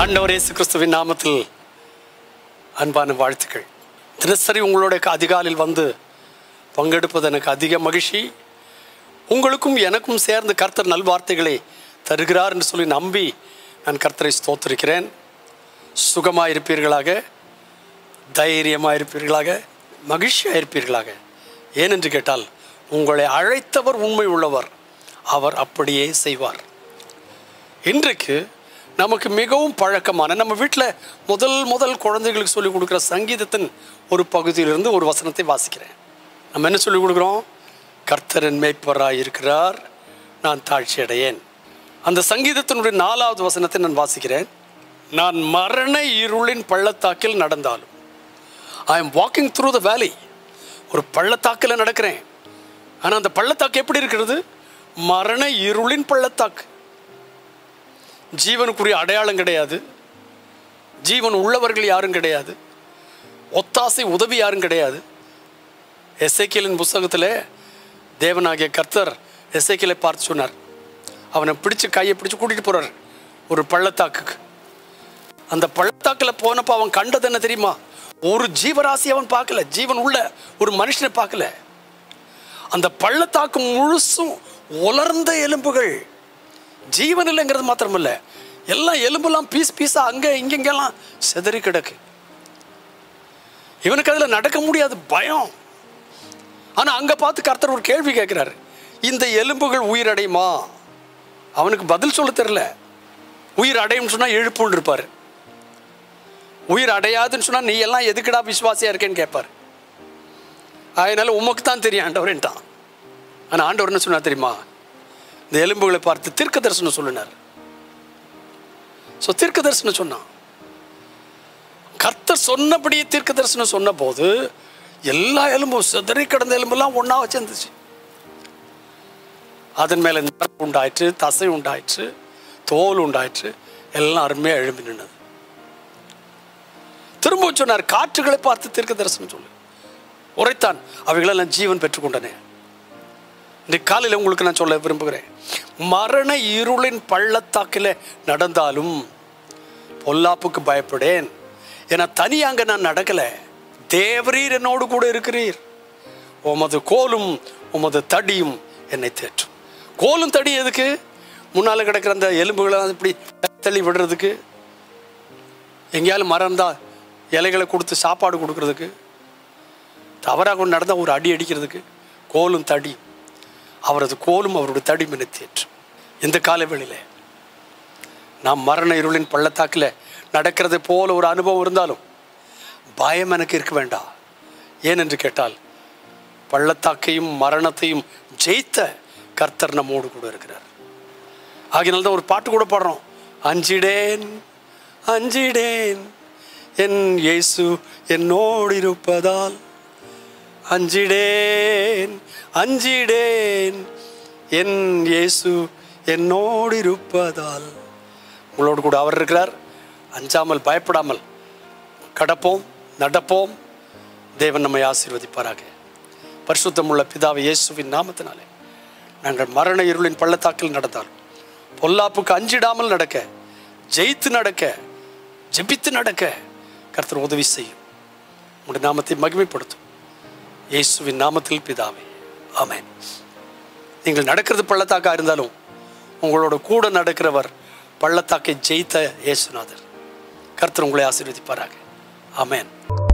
ஆண்டவர் இயேசு கிறிஸ்துவின் நாமத்தில் அன்பான வாழ்த்துக்கள் தினசரி உங்களுடைய அதிகாலையில் வந்து பங்கெடுப்பது எனக்கு அதிக மகிழ்ச்சி உங்களுக்கும் எனக்கும் சேர்ந்து கர்த்தர் நல்வார்த்தைகளை தருகிறார் என்று சொல்லி நம்பி நான் கர்த்தரை ஸ்தோத்திருக்கிறேன் சுகமாக இருப்பீர்களாக தைரியமாக இருப்பீர்களாக மகிழ்ச்சியாக இருப்பீர்களாக ஏனென்று கேட்டால் உங்களை அழைத்தவர் உண்மை உள்ளவர் அவர் அப்படியே செய்வார் இன்றைக்கு நமக்கு மிகவும் பழக்கமான நம்ம வீட்டில் முதல் முதல் குழந்தைகளுக்கு சொல்லிக் கொடுக்குற சங்கீதத்தின் ஒரு பகுதியிலிருந்து ஒரு வசனத்தை வாசிக்கிறேன் நம்ம என்ன சொல்லிக் கொடுக்குறோம் கர்த்தரன் மேய்ப்பராய் இருக்கிறார் நான் தாழ்ச்சி அடையேன் அந்த சங்கீதத்தினுடைய நாலாவது வசனத்தை நான் வாசிக்கிறேன் நான் மரண இருளின் பள்ளத்தாக்கில் நடந்தாலும் I am walking through the valley ஒரு பள்ளத்தாக்கில் நடக்கிறேன் ஆனால் அந்த பள்ளத்தாக்கு எப்படி இருக்கிறது மரண இருளின் பள்ளத்தாக்கு ஜீவனுக்குரிய அடையாளம் கிடையாது ஜீவன் உள்ளவர்கள் யாரும் கிடையாது ஒத்தாசை உதவி யாரும் கிடையாது எஸ்ஐக்கியலின் புஸ்தகத்தில் தேவனாகிய கர்த்தர் எஸ்ஐக்கியலை பார்த்து சொன்னார் அவனை பிடிச்சு கையை பிடிச்சு கூட்டிகிட்டு போகிறார் ஒரு பள்ளத்தாக்குக்கு அந்த பள்ளத்தாக்கில் போனப்போ அவன் கண்டது என்ன தெரியுமா ஒரு ஜீவராசி அவன் பார்க்கல ஜீவன் உள்ள ஒரு மனுஷனை பார்க்கல அந்த பள்ளத்தாக்கு முழுசும் உலர்ந்த எலும்புகள் ஜீவன் இல்லைங்கிறது மாத்திரமில்ல எல்லாம் எலும்பெல்லாம் பீஸ் பீஸாக அங்கே இங்கெங்கெல்லாம் செதறி கிடக்கு இவனுக்கு அதில் நடக்க முடியாது பயம் ஆனால் அங்கே பார்த்து கர்த்தர் ஒரு கேள்வி கேட்குறாரு இந்த எலும்புகள் உயிரடையுமா அவனுக்கு பதில் சொல்ல தெரில உயிர் அடையும் சொன்னால் எழுப்புன்னு இருப்பார் உயிர் அடையாதுன்னு சொன்னால் நீ எல்லாம் எதுக்குடா விசுவாசியாக இருக்கேன்னு கேட்பார் அதனால உமக்கு தான் தெரியும் ஆண்டவர்ன்ட்டான் ஆனால் ஆண்டவர் என்ன சொன்னார் தெரியுமா இந்த எலும்புகளை பார்த்து தீர்க்க தரிசனம் சொல்லினார் ஸோ தீர்க்க தரிசனம் சொன்னான் கர்த்தர் சொன்னபடியே தீர்க்க தரிசனம் சொன்ன போது எல்லா எலும்பும் சிதறி கிடந்த எலும்பெல்லாம் ஒன்றா வச்சிருந்துச்சு அதன் மேலே நரம்பு உண்டாயிற்று தசை உண்டாயிற்று தோல் உண்டாயிற்று எல்லாம் அருமையாக எழும்பி நின்னது திரும்ப சொன்னார் காற்றுகளை பார்த்து தீர்க்க தரிசனம் சொல்லு உரைத்தான் அவைகளெல்லாம் ஜீவன் பெற்றுக்கொண்டனே இன்றைக்கு காலையில் உங்களுக்கு நான் சொல்ல விரும்புகிறேன் மரண இருளின் பள்ளத்தாக்கில் நடந்தாலும் பொல்லாப்புக்கு பயப்படேன் ஏன்னா தனியாங்க நான் நடக்கலை தேவரீர் என்னோடு கூட இருக்கிறீர் உமது கோலும் உமது தடியும் என்னை தேற்றும் கோலும் தடி எதுக்கு முன்னால் கிடக்கிற அந்த எலும்புகளை இப்படி தள்ளி விடுறதுக்கு எங்கேயாலும் மறந்தா இலைகளை கொடுத்து சாப்பாடு கொடுக்கறதுக்கு தவறாக கொண்டு நடந்தால் ஒரு அடி அடிக்கிறதுக்கு கோலும் தடியும் அவரது கோலும் அவருடைய தடி என்னை தேற்றும் இந்த காலவெளியில் நாம் மரண இருளின் பள்ளத்தாக்கில் நடக்கிறது போல ஒரு அனுபவம் இருந்தாலும் பயம் எனக்கு இருக்க வேண்டாம் ஏனென்று கேட்டால் பள்ளத்தாக்கையும் மரணத்தையும் ஜெயித்த கர்த்தர் நம்மோடு கூட இருக்கிறார் ஆகினால்தான் தான் ஒரு பாட்டு கூட பாடுறோம் அஞ்சிடேன் அஞ்சிடேன் என் இயேசு என்னோடு இருப்பதால் அஞ்சிடேன் அஞ்சிடேன் என் இயேசு என்னோடு இருப்பதால் உங்களோடு கூட அவர் இருக்கிறார் அஞ்சாமல் பயப்படாமல் கடப்போம் நடப்போம் தேவன் நம்மை ஆசீர்வதிப்பாராக பரிசுத்தமுள்ள பிதாவை இயேசுவின் நாமத்தினாலே நாங்கள் மரண இருளின் பள்ளத்தாக்கில் நடந்தால் பொல்லாப்புக்கு அஞ்சிடாமல் நடக்க ஜெயித்து நடக்க ஜெபித்து நடக்க கர்த்தர் உதவி செய்யும் உங்களுடைய நாமத்தை மகிமைப்படுத்தும் இயேசுவின் நாமத்தில் பிதாவே ஆமென் நீங்கள் நடக்கிறது பள்ளத்தாக்கா இருந்தாலும் உங்களோட கூட நடக்கிறவர் பள்ளத்தாக்கை ஜெயித்த இயேசுநாதர் கர்த்தர் உங்களை ஆசீர்வதிப்பாராக ஆமென்